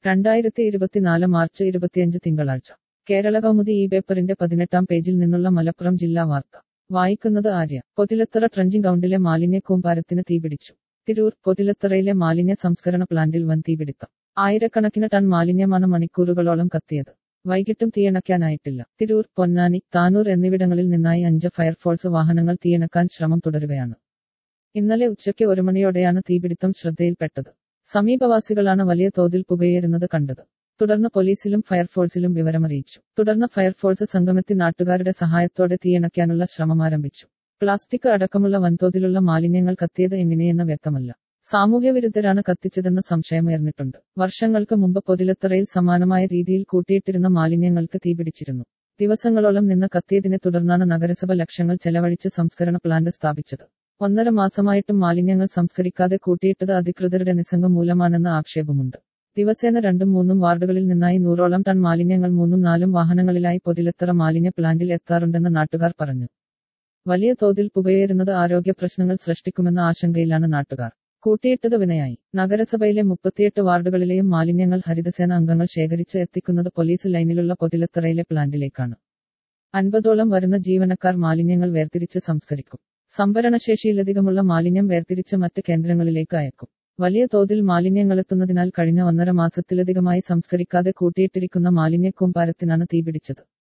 രണ്ടായിരത്തി ഇരുപത്തിനാല് മാർച്ച് ഇരുപത്തിയഞ്ച് തിങ്കളാഴ്ച കേരള കൗമുദി ഈ പേപ്പറിന്റെ പതിനെട്ടാം പേജിൽ നിന്നുള്ള മലപ്പുറം ജില്ലാ വാർത്ത വായിക്കുന്നത് ആര്യ പൊതിലത്തറ ട്രഞ്ചിങ് ഗ്രൗണ്ടിലെ മാലിന്യ കൂമ്പാരത്തിന് തീപിടിച്ചു തിരൂർ പൊതിലത്തറയിലെ മാലിന്യ സംസ്കരണ പ്ലാന്റിൽ വൻ തീപിടുത്തം ആയിരക്കണക്കിന് ടൺ മാലിന്യമാണ് മണിക്കൂറുകളോളം കത്തിയത് വൈകിട്ടും തീയണയ്ക്കാനായിട്ടില്ല തിരൂർ പൊന്നാനി താനൂർ എന്നിവിടങ്ങളിൽ നിന്നായി അഞ്ച് ഫയർഫോഴ്സ് വാഹനങ്ങൾ തീയണക്കാൻ ശ്രമം തുടരുകയാണ് ഇന്നലെ ഉച്ചയ്ക്ക് ഒരു മണിയോടെയാണ് തീപിടുത്തം ശ്രദ്ധയിൽപ്പെട്ടത് സമീപവാസികളാണ് വലിയ തോതിൽ പുകയേറുന്നത് കണ്ടത് തുടർന്ന് പോലീസിലും ഫയർഫോഴ്സിലും വിവരമറിയിച്ചു തുടർന്ന് ഫയർഫോഴ്സ് സംഗമെത്തി നാട്ടുകാരുടെ സഹായത്തോടെ തീയണയ്ക്കാനുള്ള ശ്രമം ആരംഭിച്ചു പ്ലാസ്റ്റിക് അടക്കമുള്ള വൻതോതിലുള്ള മാലിന്യങ്ങൾ കത്തിയത് എങ്ങനെയെന്ന് വ്യക്തമല്ല സാമൂഹ്യവിരുദ്ധരാണ് കത്തിച്ചതെന്ന് സംശയമുയർന്നിട്ടുണ്ട് വർഷങ്ങൾക്ക് മുമ്പ് പൊതിലത്തറയിൽ സമാനമായ രീതിയിൽ കൂട്ടിയിട്ടിരുന്ന മാലിന്യങ്ങൾക്ക് തീപിടിച്ചിരുന്നു ദിവസങ്ങളോളം നിന്ന് കത്തിയതിനെ തുടർന്നാണ് നഗരസഭ ലക്ഷങ്ങൾ ചെലവഴിച്ച് സംസ്കരണ പ്ലാന്റ് സ്ഥാപിച്ചത് ഒന്നര മാസമായിട്ടും മാലിന്യങ്ങൾ സംസ്കരിക്കാതെ കൂട്ടിയിട്ടത് അധികൃതരുടെ നിസ്സംഗം മൂലമാണെന്ന് ആക്ഷേപമുണ്ട് ദിവസേന രണ്ടും മൂന്നും വാർഡുകളിൽ നിന്നായി നൂറോളം ടൺ മാലിന്യങ്ങൾ മൂന്നും നാലും വാഹനങ്ങളിലായി പൊതിലത്തറ മാലിന്യ പ്ലാന്റിൽ എത്താറുണ്ടെന്ന് നാട്ടുകാർ പറഞ്ഞു വലിയ തോതിൽ പുകയേറുന്നത് ആരോഗ്യ പ്രശ്നങ്ങൾ സൃഷ്ടിക്കുമെന്ന ആശങ്കയിലാണ് നാട്ടുകാർ കൂട്ടിയിട്ടത് വിനയായി നഗരസഭയിലെ മുപ്പത്തിയെട്ട് വാർഡുകളിലെയും മാലിന്യങ്ങൾ ഹരിതസേന അംഗങ്ങൾ ശേഖരിച്ച് എത്തിക്കുന്നത് പോലീസ് ലൈനിലുള്ള പൊതിലത്തറയിലെ പ്ലാന്റിലേക്കാണ് അൻപതോളം വരുന്ന ജീവനക്കാർ മാലിന്യങ്ങൾ വേർതിരിച്ച് സംസ്കരിക്കും സംഭരണശേഷിയിലധികമുള്ള മാലിന്യം വേർതിരിച്ച് മറ്റ് കേന്ദ്രങ്ങളിലേക്ക് അയക്കും വലിയ തോതിൽ മാലിന്യങ്ങളെത്തുന്നതിനാൽ കഴിഞ്ഞ ഒന്നര മാസത്തിലധികമായി സംസ്കരിക്കാതെ കൂട്ടിയിട്ടിരിക്കുന്ന മാലിന്യ കൂമ്പാരത്തിനാണ് തീപിടിച്ചത്